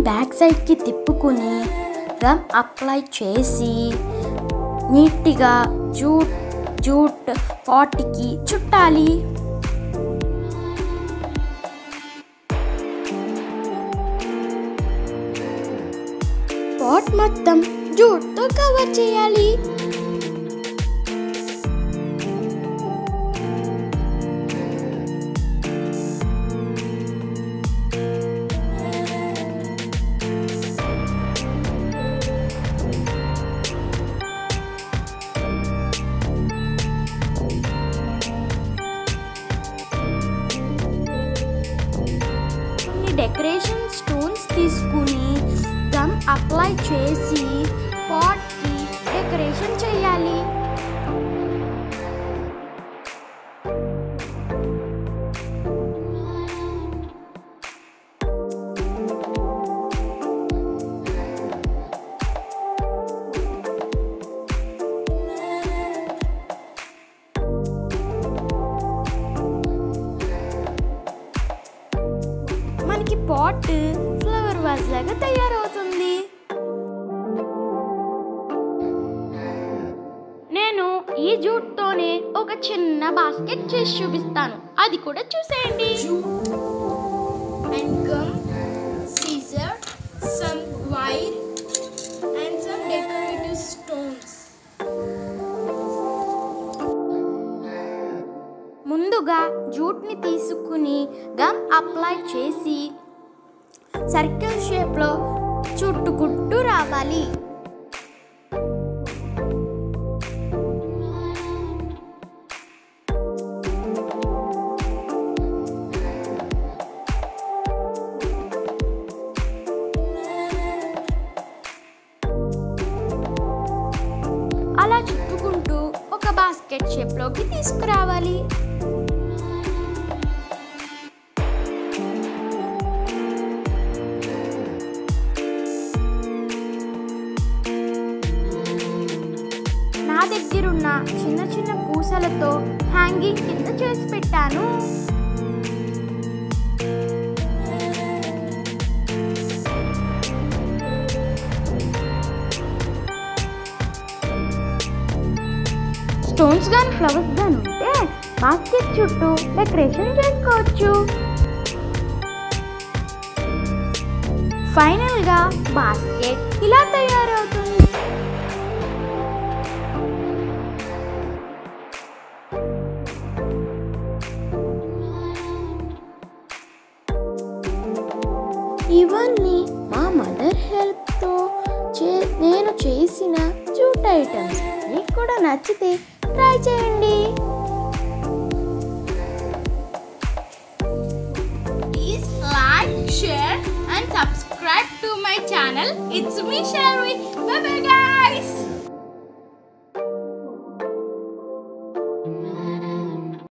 Back సైడ్కి తిప్పుకుని gum apply చేసి నీట్గా జూట్ జూట్ పాట్కి చుట్టాలి పాట్ మొత్తం జూట్తో కవర్ చేయాలి కొన్ని డెకరేషన్ స్టోన్స్ తీసుకుని గమ్ అప్లై చేసి పాట్కి డెకరేషన్ చేయాలి మనకి పాట్ ఫ్లవర్ వాజ్ లాగా తయారవుతుంది నేను ఈ జూట్తోనే ఒక చిన్న బాస్కెట్ చేసి చూపిస్తాను అది కూడా చూసేయండి and gum, scissor, some wire, and some decorative stones. ముందుగా జూట్ని తీసుకుని గమ్ అప్లై చేసి సర్కిల్ షేప్లో చుట్టుకుంటూ రావాలి అలా చుట్టుకుంటూ ఒక బాస్కెట్ షేప్లోకి తీసుకురావాలి నా దగ్గరున్న చిన్న చిన్న పూసలతో హ్యాంగింగ్ కింద చేసి పెట్టాను స్టోన్స్ గాని ఫ్లవర్స్ గాని ఉంటే బాస్కెట్ చుట్టూ డెకరేషన్ చేసుకోవచ్చు ఫైనల్ గా బాస్కెట్ ఇలా తయారవుతుంది ఇవన్నీ మా మదర్ హెల్ప్తో చే నేను చేసిన జూట్ ఐటమ్స్ మీకు కూడా నచ్చితే ట్రై చేయండి Please like, share, and subscribe to my channel. It's me, Sherry. Bye bye, guys.